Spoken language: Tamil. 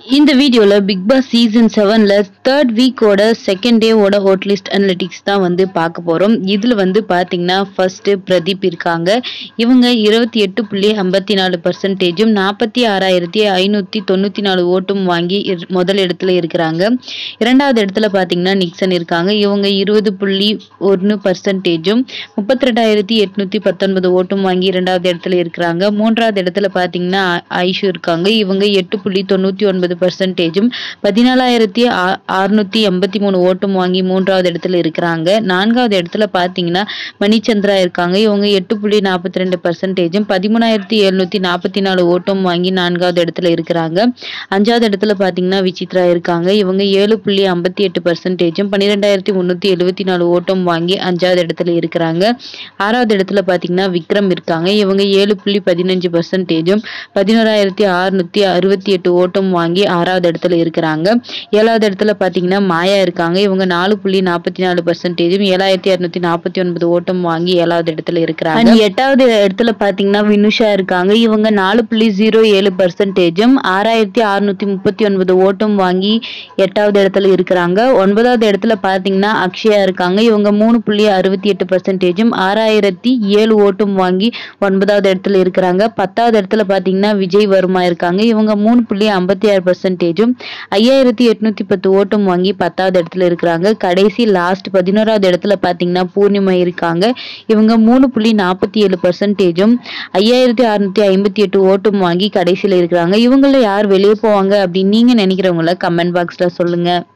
இந்த வீடியோல பிக் பாஸ் சீசன் செவன்ல தேர்ட் வீக்கோட செகண்ட் டேவோட ஹோட் லிஸ்ட் அனலிட்டிக்ஸ் தான் வந்து பார்க்க போறோம் இதுல வந்து பாத்தீங்கன்னா ஃபர்ஸ்ட் பிரதீப் இருக்காங்க இவங்க இருபத்தி எட்டு புள்ளி ஐம்பத்தி நாலு பர்சன்டேஜும் நாற்பத்தி ஆறாயிரத்தி ஐநூத்தி தொண்ணூத்தி நாலு ஓட்டும் வாங்கி இர்- முதல் இடத்துல இருக்கிறாங்க இரண்டாவது இடத்துல பாத்தீங்கன்னா நிக்சன் இருக்காங்க இவங்க இருபது புள்ளி ஒன்று பர்சன்டேஜும் முப்பத்தி ரெண்டாயிரத்தி எட்நூத்தி பத்தொன்பது ஓட்டும் வாங்கி இரண்டாவது இடத்துல இருக்கிறாங்க மூன்றாவது இடத்துல பாத்தீங்கன்னா ஆ- ஐஷு இருக்காங்க இவங்க எட்டு புள்ளி தொண்ணூத்தி ஒன்பது பர்சன்டேஜும் பதினாலாயிரத்தி அறுநூத்தி எண்பத்தி மூணு ஓட்டும் வாங்கி மூன்றாவது இடத்துல இருக்கிறாங்க நான்காவது இடத்துல பாத்தீங்கன்னா மணிச்சந்திரா இருக்காங்க இவங்க எட்டு புள்ளி நாற்பத்தி ரெண்டு பர்சன்டேஜும் பதிமூணாயிரத்தி எழுநூத்தி நாற்பத்தி நாலு ஓட்டும் வாங்கி நான்காவது இடத்துல இருக்கிறாங்க அஞ்சாவது இடத்துல பாத்தீங்கன்னா விசித்ரா இருக்காங்க இவங்க ஏழு புள்ளி ஐம்பத்தி எட்டு பர்சன்டேஜும் பன்னிரெண்டாயிரத்தி முன்னூத்தி எழுபத்தி நாலு ஓட்டம் வாங்கி அஞ்சாவது இடத்துல இருக்கிறாங்க ஆறாவது இடத்துல பாத்தீங்கன்னா விக்ரம் இருக்காங்க இவங்க ஏழு புள்ளி பதினஞ்சு பர்சன்டேஜும் பதினோராயிரத்தி அறுநூத்தி அறுபத்தி எட்டு ஓட்டம் வாங்கி ஆறாவது இடத்துல இருக்கிறாங்க ஏழாவது இடத்துல பாத்தீங்கன்னா மாயா இருக்காங்க இவங்க நாலு புள்ளி நாற்பத்தி நாலு பர்சன்டேஜும் ஏழாயிரத்தி அறுநூத்தி நாற்பத்தி ஒன்பது ஓட்டம் வாங்கி ஏழாவது இடத்துல இருக்கிறாங்க And எட்டாவது இடத்துல பாத்தீங்கன்னா வினுஷா இருக்காங்க இவங்க நாலு புள்ளி ஜீரோ ஏழு பர்சன்டேஜும் ஆறாயிரத்தி அறுநூத்தி முப்பத்தி ஒன்பது ஓட்டம் வாங்கி எட்டாவது இடத்துல இருக்கிறாங்க ஒன்பதாவது இடத்துல பாத்தீங்கன்னா அக்ஷயா இருக்காங்க இவங்க மூணு புள்ளி அறுபத்தி எட்டு பர்சன்டேஜும் ஆறாயிரத்தி ஏழு ஓட்டும் வாங்கி ஒன்பதாவது இடத்துல இருக்கிறாங்க பத்தாவது இடத்துல பாத்தீங்கன்னா விஜய் வர்மா இருக்காங்க இவங்க மூணு புள்ளி ஐம்பத்தி ஆறு பர்சன்டேஜும் ஐயாயிரத்தி எட்நூத்தி பத்து ஓட்டும் வாங்கி பத்தாவது இடத்துல இருக்கிறாங்க கடைசி லாஸ்ட் பதினோராவது இடத்துல பாத்தீங்கன்னா பூர்ணிமா இருக்காங்க இவங்க மூணு புள்ளி நாற்பத்தி ஏழு பர்சன்டேஜும் ஐயாயிரத்தி அறுநூத்தி ஐம்பத்தி எட்டு ஓட்டும் வாங்கி கடைசியில இருக்கிறாங்க இவங்கள யார் வெளியே போவாங்க அப்படின்னு நீங்க நினைக்கிறவங்கள கமெண்ட் பாக்ஸ்ல சொல்லுங்க